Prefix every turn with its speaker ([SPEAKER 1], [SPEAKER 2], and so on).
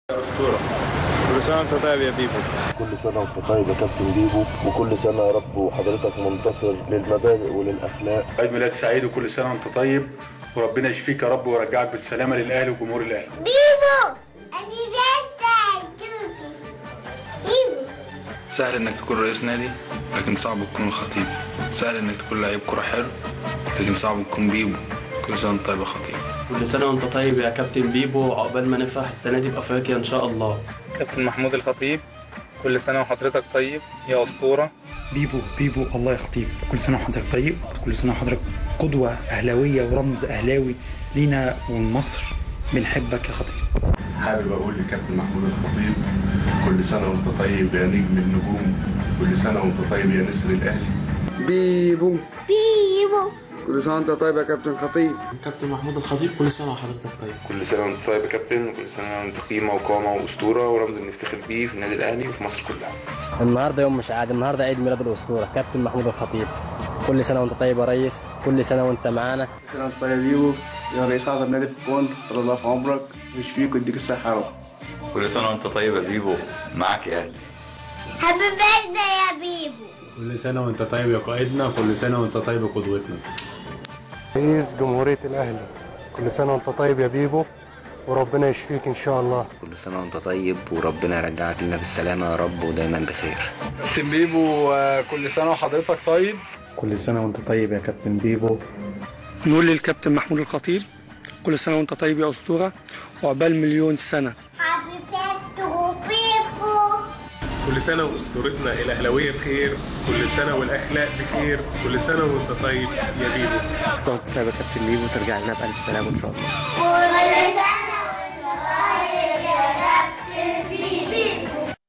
[SPEAKER 1] أسطورة كل سنة وأنت طيب يا بيبو
[SPEAKER 2] كل سنة وانت طيب يا كابتن بيبو وكل سنة يا رب وحضرتك منتصر للمبادئ وللأخلاق
[SPEAKER 3] عيد ميلاد سعيد وكل سنه وانت طيب وربنا يشفيك يا رب ويرجعك بالسلامه للاهلي وجمهور الاهلي
[SPEAKER 4] بيبو أبي بيبو بيبو
[SPEAKER 5] سهل انك تكون رئيس نادي لكن صعب تكون الخطيب سهل انك تكون لعيب كرة حلو لكن صعب تكون بيبو كل سنة وانت طيب يا خطيب
[SPEAKER 6] كل سنة وانت طيب يا كابتن بيبو عقبال ما نفرح السنة دي بأفريقيا إن شاء الله
[SPEAKER 7] كابتن محمود الخطيب كل سنة وحضرتك طيب يا أسطورة
[SPEAKER 8] بيبو بيبو الله يا خطيب كل سنة وحضرتك طيب كل سنة وحضرتك قدوة أهلاوية ورمز أهلاوي لينا ولمصر بنحبك يا خطيب
[SPEAKER 9] حابب اقول لكابتن محمود الخطيب كل سنه وانت طيب يا نجم النجوم كل سنه وانت طيب يا نسر الاهلي
[SPEAKER 10] بيبو
[SPEAKER 4] بيبو
[SPEAKER 10] كل سنة وانت طيب يا كابتن خطيب
[SPEAKER 11] كابتن محمود الخطيب كل سنة وحضرتك طيب
[SPEAKER 12] كل سنة وانت طيب يا كابتن وكل سنة وانت قيمة وقامة وأسطورة ورمز بنفتخر بيه في النادي الأهلي وفي مصر كلها
[SPEAKER 13] النهارده يوم مش عادي النهارده عيد ميلاد الاسطوره كابتن محمود الخطيب كل سنه وانت طيب يا ريس كل سنه وانت معانا
[SPEAKER 14] كل سنه وانت طيب يا بيبو يا رئيس اعظم نادي في الكون طول الله في عمرك ويشفيك ويديك الصحه يا رب
[SPEAKER 15] كل سنه وانت طيب يا بيبو معاك يا اهلي
[SPEAKER 4] هابي بيرثداي يا بيبو
[SPEAKER 16] كل سنة وانت طيب يا قائدنا كل سنة وانت طيب يا قدوتنا
[SPEAKER 17] رئيس جمهورية الأهلي كل سنة وانت طيب يا بيبو وربنا يشفيك إن شاء الله
[SPEAKER 18] كل سنة وانت طيب وربنا يرجعك لنا بالسلامة يا رب ودايما بخير
[SPEAKER 19] كابتن بيبو كل سنة وحضرتك طيب
[SPEAKER 8] كل سنة وانت طيب يا كابتن بيبو
[SPEAKER 20] نقول للكابتن محمود الخطيب كل سنة وانت طيب يا أسطورة وعقبال مليون سنة
[SPEAKER 4] هابي بيرثداي بيبو
[SPEAKER 21] كل سنة وأسطورتنا الأهلاوية بخير كل سنة والأخلاق بخير كل سنة وأنت طيب يا بيبو
[SPEAKER 22] كل سنة وأنت طيب يا كابتن بيبو وترجع لنا بألف سلامة إن شاء الله
[SPEAKER 4] كل سنة